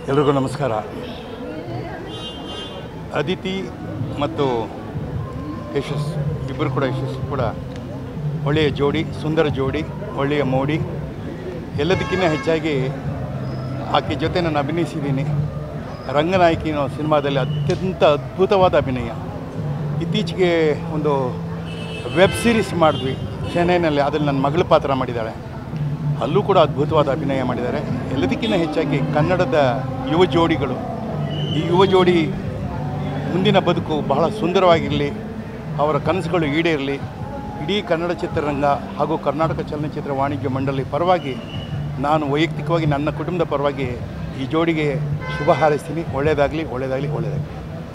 ಎಲ್ರಿಗೂ ನಮಸ್ಕಾರ ಅದಿತಿ ಮತ್ತು ಯಶಸ್ ಇಬ್ಬರು ಕೂಡ ಯಶಸ್ ಕೂಡ ಒಳ್ಳೆಯ ಜೋಡಿ ಸುಂದರ ಜೋಡಿ ಒಳ್ಳೆಯ ಮೋಡಿ ಎಲ್ಲದಕ್ಕಿಂತ ಹೆಚ್ಚಾಗಿ ಆಕೆ ಜೊತೆ ನಾನು ಅಭಿನಯಿಸಿದ್ದೀನಿ ರಂಗನಾಯಕಿ ಅನ್ನೋ ಸಿನಿಮಾದಲ್ಲಿ ಅತ್ಯಂತ ಅದ್ಭುತವಾದ ಅಭಿನಯ ಇತ್ತೀಚೆಗೆ ಒಂದು ವೆಬ್ ಸೀರೀಸ್ ಮಾಡಿದ್ವಿ ಚೆನ್ನೈನಲ್ಲಿ ಅದ್ರಲ್ಲಿ ನನ್ನ ಮಗಳ ಪಾತ್ರ ಮಾಡಿದ್ದಾಳೆ ಅಲ್ಲೂ ಕೂಡ ಅದ್ಭುತವಾದ ಅಭಿನಯ ಮಾಡಿದ್ದಾರೆ ಎಲ್ಲದಕ್ಕಿಂತ ಹೆಚ್ಚಾಗಿ ಕನ್ನಡದ ಯುವ ಜೋಡಿಗಳು ಈ ಯುವ ಜೋಡಿ ಮುಂದಿನ ಬದುಕು ಬಹಳ ಸುಂದರವಾಗಿರಲಿ ಅವರ ಕನಸುಗಳು ಈಡೇರಲಿ ಇಡೀ ಕನ್ನಡ ಚಿತ್ರರಂಗ ಹಾಗೂ ಕರ್ನಾಟಕ ಚಲನಚಿತ್ರ ವಾಣಿಜ್ಯ ಮಂಡಳಿ ಪರವಾಗಿ ನಾನು ವೈಯಕ್ತಿಕವಾಗಿ ನನ್ನ ಕುಟುಂಬದ ಪರವಾಗಿ ಈ ಜೋಡಿಗೆ ಶುಭ ಹಾರೈಸ್ತೀನಿ ಒಳ್ಳೆಯದಾಗಲಿ ಒಳ್ಳೆಯದಾಗಲಿ ಒಳ್ಳೆಯದಾಗಲಿ